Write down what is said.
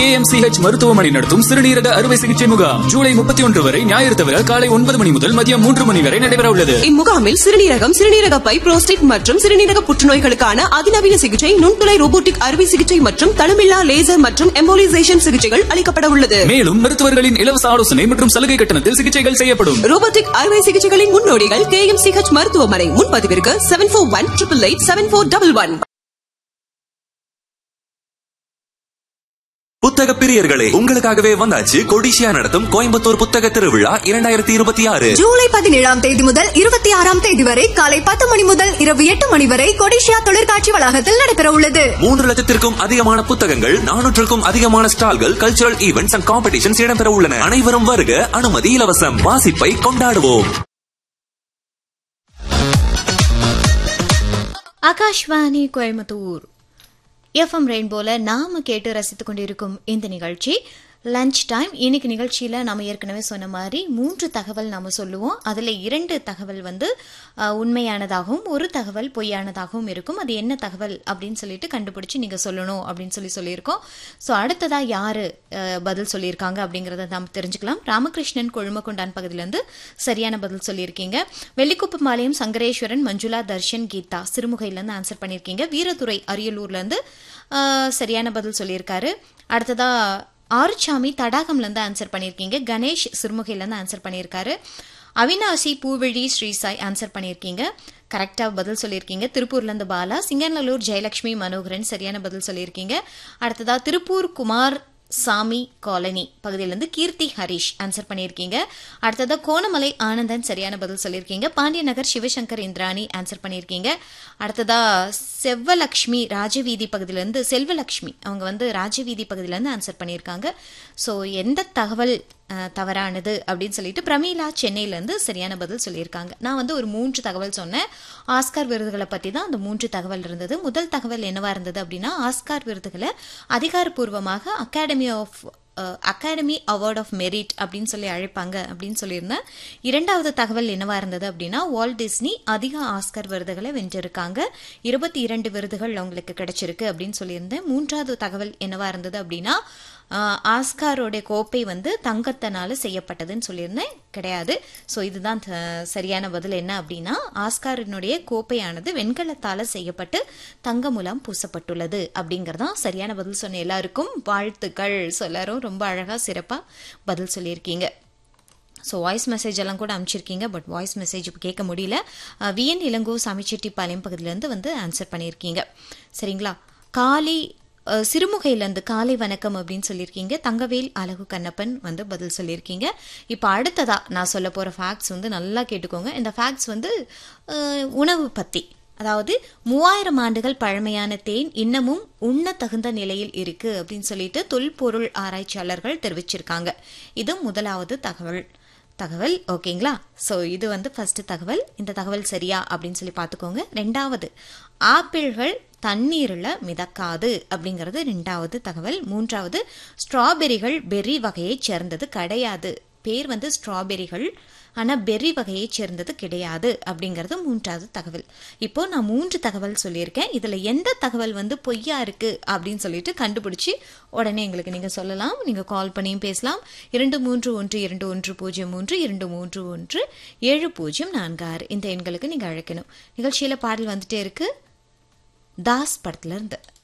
KMCH மருத்துவமனை நடத்தும் சிறுநீரக அறுவை சிகிச்சை முகாம் ஜூலை முப்பத்தி ஒன்று வரை ஞாயிறு தவிர காலை ஒன்பது மணி முதல் மதியம் மூன்று மணி வரை நடைபெற உள்ளது இம்முகாமில் சிறுநீரகம் சிறுநீரக பை புரோஸ்டேட் மற்றும் சிறுநீரக புற்றுநோய்களுக்கான அதிநவீன சிகிச்சை நுண்துளை ரோபோட்டிக் அறுவை சிகிச்சை மற்றும் தளமில்லா லேசர் மற்றும் எம்போலிசேஷன் சிகிச்சைகள் அளிக்கப்பட உள்ளது மேலும் மருத்துவர்களின் இலவச ஆலோசனை மற்றும் சலுகை கட்டணத்தில் சிகிச்சைகள் செய்யப்படும் ரோபோட்டிக் அறுவை சிகிச்சைகளின் முன்னோடிகள் கே எம் சிஹெச் மருத்துவமனை முன்பதிவிற்கு seven four one triple eight seven four double one புத்தக பிரியர்களே உங்களுக்காகவே வந்தாச்சு கொடிஷியா நடத்தும் கோயம்புத்தூர் புத்தக திருவிழா இரண்டாயிரத்தி இருபத்தி ஆறு ஜூலை பதினேழாம் தேதி முதல் இருபத்தி ஆறாம் தேதி வரை காலை பத்து மணி முதல் இரவு எட்டு மணி வரை கொடிஷியா தொழிற்காட்சி வளாகத்தில் நடைபெற உள்ளது மூன்று லட்சத்திற்கும் அதிகமான புத்தகங்கள் நானூற்றுக்கும் அதிகமான ஸ்டால்கள் கல்ச்சுரல் ஈவெண்ட்ஸ் அண்ட் காம்படிஷன்ஸ் இடம்பெற உள்ளன அனைவரும் வருக அனுமதி இலவசம் வாசிப்பை கொண்டாடுவோம் ஆகாஷ்வாணி கோயம்புத்தூர் எஃப்எம் ரெயின்போல நாம கேட்டு ரசித்துக் கொண்டிருக்கும் இந்த நிகழ்ச்சி லஞ்ச் டைம் இன்னைக்கு நிகழ்ச்சியில் நம்ம ஏற்கனவே சொன்ன மாதிரி மூன்று தகவல் நம்ம சொல்லுவோம் அதில் இரண்டு தகவல் வந்து அஹ், உண்மையானதாகவும் ஒரு தகவல் பொய்யானதாகவும் இருக்கும் அது என்ன தகவல் அப்படின்னு சொல்லிட்டு கண்டுபிடிச்சு நீங்கள் சொல்லணும் அப்படின்னு சொல்லி சொல்லியிருக்கோம் ஸோ அடுத்ததாக யார் பதில் சொல்லியிருக்காங்க அப்படிங்கிறத நாம் தெரிஞ்சுக்கலாம் ராமகிருஷ்ணன் கொழுமக்கொண்டான் பகுதியிலேருந்து சரியான பதில் சொல்லியிருக்கீங்க வெள்ளிக்குப்பம்பாளையம் சங்கரேஸ்வரன் மஞ்சுளா தர்ஷன் கீதா சிறுமுகையிலேருந்து ஆன்சர் பண்ணியிருக்கீங்க வீரதுரை அரியலூர்லேருந்து அஹ், சரியான பதில் சொல்லியிருக்காரு அடுத்ததா ஆறுச்சாமி தடாகம்லேருந்து ஆன்சர் பண்ணியிருக்கீங்க கணேஷ் சிறுமுகையிலேருந்து ஆன்சர் பண்ணியிருக்காரு அவினாசி பூவிழி ஸ்ரீசாய் ஆன்சர் பண்ணியிருக்கீங்க கரெக்டாக பதில் சொல்லியிருக்கீங்க திருப்பூர்லேருந்து பாலா சிங்கநல்லூர் ஜெயலட்சுமி மனோகரன் சரியான பதில் சொல்லியிருக்கீங்க அடுத்ததா திருப்பூர் குமார் சாமி காலனி பகுதியிலேருந்து கீர்த்தி ஹரிஷ் ஆன்சர் பண்ணியிருக்கீங்க அடுத்ததா கோணமலை ஆனந்தன் சரியான பதில் சொல்லியிருக்கீங்க பாண்டிய நகர் சிவசங்கர் இந்திராணி ஆன்சர் பண்ணியிருக்கீங்க அடுத்ததா செவ்வலக்ஷ்மி ராஜவீதி பகுதியிலேருந்து செல்வலக்ஷ்மி அவங்க வந்து ராஜவீதி பகுதியிலேருந்து ஆன்சர் பண்ணியிருக்காங்க ஸோ எந்த தகவல் அஹ், தவறானது அப்படின்னு சொல்லிட்டு பிரமீளா சென்னையிலேருந்து சரியான பதில் சொல்லியிருக்காங்க நான் வந்து ஒரு மூன்று தகவல் சொன்னேன் ஆஸ்கார் விருதுகளை பற்றி தான் அந்த மூன்று தகவல் இருந்தது முதல் தகவல் என்னவா இருந்தது அப்படின்னா ஆஸ்கார் விருதுகளை அதிகாரப்பூர்வமாக Academy of Academy Award of Merit அப்படின்னு சொல்லி அழைப்பாங்க அப்படின்னு சொல்லியிருந்தேன் இரண்டாவது தகவல் என்னவா இருந்தது அப்படின்னா வால்ட் டிஸ்னி அதிக ஆஸ்கர் விருதுகளை வென்றிருக்காங்க இருபத்தி இரண்டு விருதுகள் அவங்களுக்கு கிடைச்சிருக்கு அப்படின்னு சொல்லியிருந்தேன் மூன்றாவது தகவல் என்னவா இருந்தது அப்படின்னா ஆஹ், ஆஸ்காரோட கோப்பை வந்து தங்கத்தினால செய்யப்பட்டதுன்னு சொல்லியிருந்தேன் கிடையாது ஸோ இதுதான் த- சரியான பதில் என்ன அப்படின்னா ஆஸ்காரினுடைய கோப்பையானது வெண்கலத்தால செய்யப்பட்டு தங்க மூலம் பூசப்பட்டுள்ளது அப்படிங்கறதான் சரியான பதில் சொன்ன எல்லாருக்கும் வாழ்த்துக்கள் ஸோ எல்லாரும் ரொம்ப அழகா சிறப்பா பதில் சொல்லியிருக்கீங்க ஸோ வாய்ஸ் மெசேஜ் எல்லாம் கூட அனுப்பிச்சிருக்கீங்க பட் வாய்ஸ் மெசேஜ் இப்போ கேட்க முடியல விஎன் இளங்கோ சாமிச்செட்டிப்பாளையம் பகுதியிலேருந்து வந்து ஆன்சர் பண்ணியிருக்கீங்க சரிங்களா காலி அஹ், சிறுமுகையிலேருந்து காலை வணக்கம் அப்படின்னு சொல்லியிருக்கீங்க தங்கவேல் அழகு கண்ணப்பன் வந்து பதில் சொல்லியிருக்கீங்க இப்போ அடுத்ததா நான் சொல்ல போகிற ஃபேக்ட்ஸ் வந்து நல்லா கேட்டுக்கோங்க இந்த ஃபேக்ட்ஸ் வந்து அஹ், உணவு பற்றி அதாவது மூவாயிரம் ஆண்டுகள் பழமையான தேன் இன்னமும் உண்ண தகுந்த நிலையில் இருக்கு அப்படின்னு சொல்லிட்டு தொல்பொருள் ஆராய்ச்சியாளர்கள் தெரிவிச்சிருக்காங்க இது முதலாவது தகவல் தகவல் ஓகேங்களா ஸோ இது வந்து ஃபர்ஸ்ட் தகவல் இந்த தகவல் சரியா அப்படின்னு சொல்லி பார்த்துக்கோங்க ரெண்டாவது ஆப்பிள்கள் தண்ணீரில் மிதக்காது அப்படிங்கிறது ரெண்டாவது தகவல் மூன்றாவது ஸ்ட்ராபெரிகள் பெர்ரி வகையைச் சேர்ந்தது கிடையாது பேர் வந்து ஸ்ட்ராபெரிகள் ஆனால் பெர்ரி வகையைச் சேர்ந்தது கிடையாது அப்படிங்கிறது மூன்றாவது தகவல் இப்போ நான் மூன்று தகவல் சொல்லியிருக்கேன் இதில் எந்த தகவல் வந்து பொய்யா இருக்கு அப்படின்னு சொல்லிட்டு கண்டுபிடிச்சி உடனே எங்களுக்கு நீங்கள் சொல்லலாம் நீங்கள் கால் பண்ணியும் பேசலாம் இரண்டு மூன்று ஒன்று இரண்டு ஒன்று பூஜ்ஜியம் மூன்று இரண்டு மூன்று ஒன்று ஏழு பூஜ்ஜியம் நான்கு ஆறு இந்த எண்களுக்கு நீங்கள் அழைக்கணும் நிகழ்ச்சியில் பாடல் வந்துட்டே இருக்கு தாஸ் படத்துல இருந்து